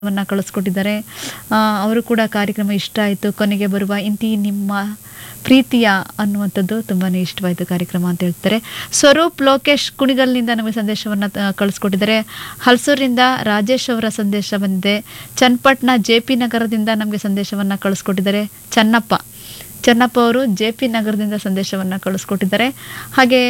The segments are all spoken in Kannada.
ವನ್ನ ಕಳಿಸ್ಕೊಟ್ಟಿದ್ದಾರೆ ಆ, ಅವರು ಕೂಡ ಕಾರ್ಯಕ್ರಮ ಇಷ್ಟ ಆಯಿತು ಕೊನೆಗೆ ಬರುವ ಇಂತಿ ನಿಮ್ಮ ಪ್ರೀತಿಯ ಅನ್ನುವಂಥದ್ದು ತುಂಬಾ ಇಷ್ಟವಾಯಿತು ಕಾರ್ಯಕ್ರಮ ಅಂತ ಹೇಳ್ತಾರೆ ಸ್ವರೂಪ್ ಲೋಕೇಶ್ ಕುಣಿಗಲ್ನಿಂದ ನಮಗೆ ಸಂದೇಶವನ್ನು ಕಳಿಸ್ಕೊಟ್ಟಿದ್ದಾರೆ ಹಲ್ಸೂರಿಂದ ರಾಜೇಶ್ ಅವರ ಸಂದೇಶ ಬಂದಿದೆ ಚನ್ನಪಟ್ಟಣ ಜೆ ಪಿ ನಗರದಿಂದ ನಮಗೆ ಸಂದೇಶವನ್ನು ಕಳಿಸ್ಕೊಟ್ಟಿದ್ದಾರೆ ಚನ್ನಪ್ಪ ಚನ್ನಪ್ಪ ಅವರು ಜೆ ಪಿ ನಗರದಿಂದ ಸಂದೇಶವನ್ನು ಕಳಿಸ್ಕೊಟ್ಟಿದ್ದಾರೆ ಹಾಗೆ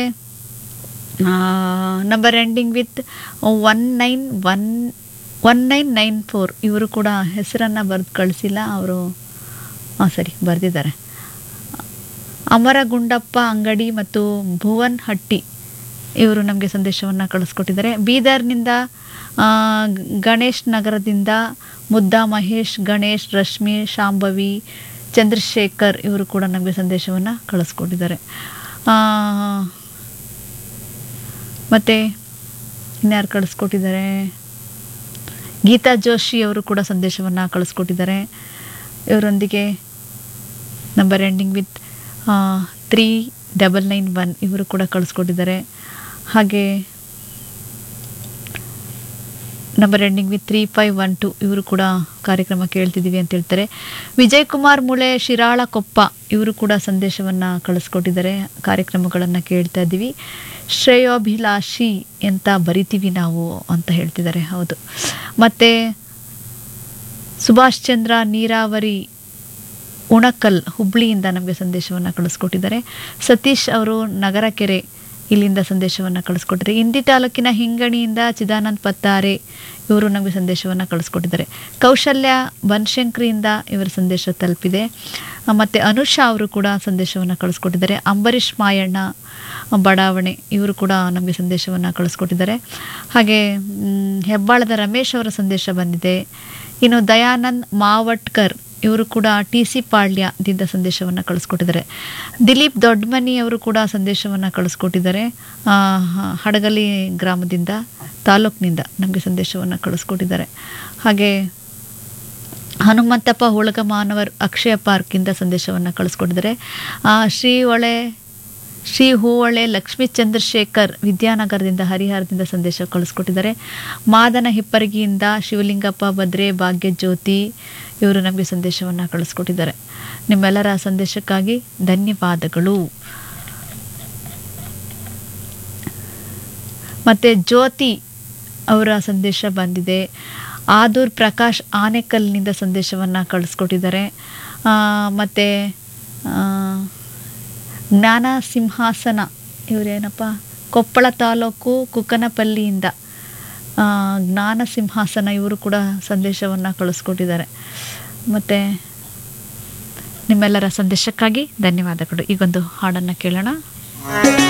number ending with one nine one one nine nine four ಇವರು ಕೂಡ ಹೆಸರನ್ನು ಬರೆದು ಕಳಿಸಿಲ್ಲ ಅವರು ಹಾಂ ಸರಿ ಬರೆದಿದ್ದಾರೆ ಅಮರಗುಂಡಪ್ಪ ಅಂಗಡಿ ಮತ್ತು ಭುವನ್ ಹಟ್ಟಿ ಇವರು ನಮಗೆ ಸಂದೇಶವನ್ನು ಕಳಿಸ್ಕೊಟ್ಟಿದ್ದಾರೆ ಬೀದರ್ನಿಂದ ಆ, ಗಣೇಶ್ ನಗರದಿಂದ ಮುದ್ದಾ ಮಹೇಶ್ ಗಣೇಶ್ ರಶ್ಮಿ ಶಾಂಭವಿ ಚಂದ್ರಶೇಖರ್ ಇವರು ಕೂಡ ನಮಗೆ ಸಂದೇಶವನ್ನು ಕಳಿಸ್ಕೊಟ್ಟಿದ್ದಾರೆ ಆ, ಮತ್ತು ಇನ್ಯಾರು ಕಳಿಸ್ಕೊಟ್ಟಿದ್ದಾರೆ ಗೀತಾ ಜೋಶಿ ಅವರು ಕೂಡ ಸಂದೇಶವನ್ನು ಕಳಿಸ್ಕೊಟ್ಟಿದ್ದಾರೆ ಇವರೊಂದಿಗೆ number ending with three double nine one ಇವರು ಕೂಡ ಕಳಿಸ್ಕೊಟ್ಟಿದ್ದಾರೆ ಹಾಗೆ number ending with three five one two ಇವರು ಕೂಡ ಕಾರ್ಯಕ್ರಮ ಕೇಳ್ತಿದ್ದೀವಿ ಅಂತ ಹೇಳ್ತಾರೆ ವಿಜಯ್ ಕುಮಾರ್ ಮುಳೆ ಶಿರಾಳ ಕೊಪ್ಪ ಇವರು ಕೂಡ ಸಂದೇಶವನ್ನು ಕಳಿಸ್ಕೊಟ್ಟಿದ್ದಾರೆ ಕಾರ್ಯಕ್ರಮಗಳನ್ನು ಕೇಳ್ತಾ ಇದ್ದೀವಿ ಶ್ರೇಯೋಭಿಲಾಷಿ ಅಂತ ಬರಿತೀವಿ ನಾವು ಅಂತ ಹೇಳ್ತಿದ್ದಾರೆ ಹೌದು ಮತ್ತು ಸುಭಾಷ್ ಚಂದ್ರ ನೀರಾವರಿ ಉಣಕಲ್ ಹುಬ್ಳಿಯಿಂದ ನಮಗೆ ಸಂದೇಶವನ್ನು ಕಳಿಸ್ಕೊಟ್ಟಿದ್ದಾರೆ ಸತೀಶ್ ಅವರು ನಗರಕೆರೆ ಇಲ್ಲಿಂದ ಸಂದೇಶವನ್ನು ಕಳಿಸ್ಕೊಟ್ಟಿದ್ದಾರೆ ಇಂಡಿ ತಾಲೂಕಿನ ಹಿಂಗಣಿಯಿಂದ ಚಿದಾನಂದ್ ಪತ್ತಾರೆ ಇವರು ನಮಗೆ ಸಂದೇಶವನ್ನು ಕಳಿಸ್ಕೊಟ್ಟಿದ್ದಾರೆ ಕೌಶಲ್ಯ ಬನಶಂಕರಿಯಿಂದ ಇವರ ಸಂದೇಶ ತಲುಪಿದೆ ಆ, ಮತ್ತು ಅನುಷಾ ಅವರು ಕೂಡ ಸಂದೇಶವನ್ನು ಕಳಿಸ್ಕೊಟ್ಟಿದ್ದಾರೆ ಅಂಬರೀಷ್ ಮಾಯಣ್ಣ ಬಡಾವಣೆ ಇವರು ಕೂಡ ನಮಗೆ ಸಂದೇಶವನ್ನು ಕಳಿಸ್ಕೊಟ್ಟಿದ್ದಾರೆ ಹಾಗೆ ಮ್, ಹೆಬ್ಬಾಳದ ರಮೇಶ್ ಅವರ ಸಂದೇಶ ಬಂದಿದೆ ಇನ್ನು ದಯಾನಂದ್ ಮಾವಟ್ಕರ್ ಇವರು ಕೂಡ ಟಿ ಸಿ ಪಾಳ್ಯದಿಂದ ಸಂದೇಶವನ್ನು ಕಳಿಸ್ಕೊಟ್ಟಿದ್ದಾರೆ ದಿಲೀಪ್ ದೊಡ್ಡಮನಿ ಅವರು ಕೂಡ ಸಂದೇಶವನ್ನು ಕಳಿಸ್ಕೊಟ್ಟಿದ್ದಾರೆ ಆ, ಹ- ಹಡಗಲಿ ಗ್ರಾಮದಿಂದ ತಾಲೂಕಿನಿಂದ ನಮಗೆ ಸಂದೇಶವನ್ನು ಕಳಿಸ್ಕೊಟ್ಟಿದ್ದಾರೆ ಹಾಗೆ ಹನುಮಂತಪ್ಪ ಹೋಳಗ ಮಾನವರ್ ಅಕ್ಷಯ ಪಾರ್ಕಿಂದ ಸಂದೇಶವನ್ನು ಕಳಿಸ್ಕೊಟ್ಟಿದ್ದಾರೆ ಆ, ಶ್ರೀ ಹೊಳೆ ಶ್ರೀ ಹೂವಳೆ ಲಕ್ಷ್ಮೀ ಚಂದ್ರಶೇಖರ್ ವಿದ್ಯಾನಗರದಿಂದ ಹರಿಹರದಿಂದ ಸಂದೇಶ ಕಳಿಸ್ಕೊಟ್ಟಿದ್ದಾರೆ ಮಾದನ ಹಿಪ್ಪರಗಿಯಿಂದ ಶಿವಲಿಂಗಪ್ಪ ಭದ್ರೆ ಭಾಗ್ಯ ಜ್ಯೋತಿ ಇವರು ನಮಗೆ ಸಂದೇಶವನ್ನು ಕಳಿಸ್ಕೊಟ್ಟಿದ್ದಾರೆ ನಿಮ್ಮೆಲ್ಲರ ಸಂದೇಶಕ್ಕಾಗಿ ಧನ್ಯವಾದಗಳು ಮತ್ತು ಜ್ಯೋತಿ ಅವರ ಸಂದೇಶ ಬಂದಿದೆ ಆದೂರ್ ಪ್ರಕಾಶ್ ಆನೆಕಲ್ನಿಂದ ಸಂದೇಶವನ್ನು ಕಳಿಸ್ಕೊಟ್ಟಿದ್ದಾರೆ ಮತ್ತು ಜ್ಞಾನ ಸಿಂಹಾಸನ ಇವರೇನಪ್ಪ ಕೊಪ್ಪಳ ತಾಲೂಕು ಕುಕ್ಕನಪಲ್ಲಿಯಿಂದ ಆ, ಜ್ಞಾನ ಸಿಂಹಾಸನ ಇವರು ಕೂಡ ಸಂದೇಶವನ್ನು ಕಳಿಸ್ಕೊಟ್ಟಿದ್ದಾರೆ ಮತ್ತು ನಿಮ್ಮೆಲ್ಲರ ಸಂದೇಶಕ್ಕಾಗಿ ಧನ್ಯವಾದಗಳು ಈಗೊಂದು ಹಾಡನ್ನು ಕೇಳೋಣ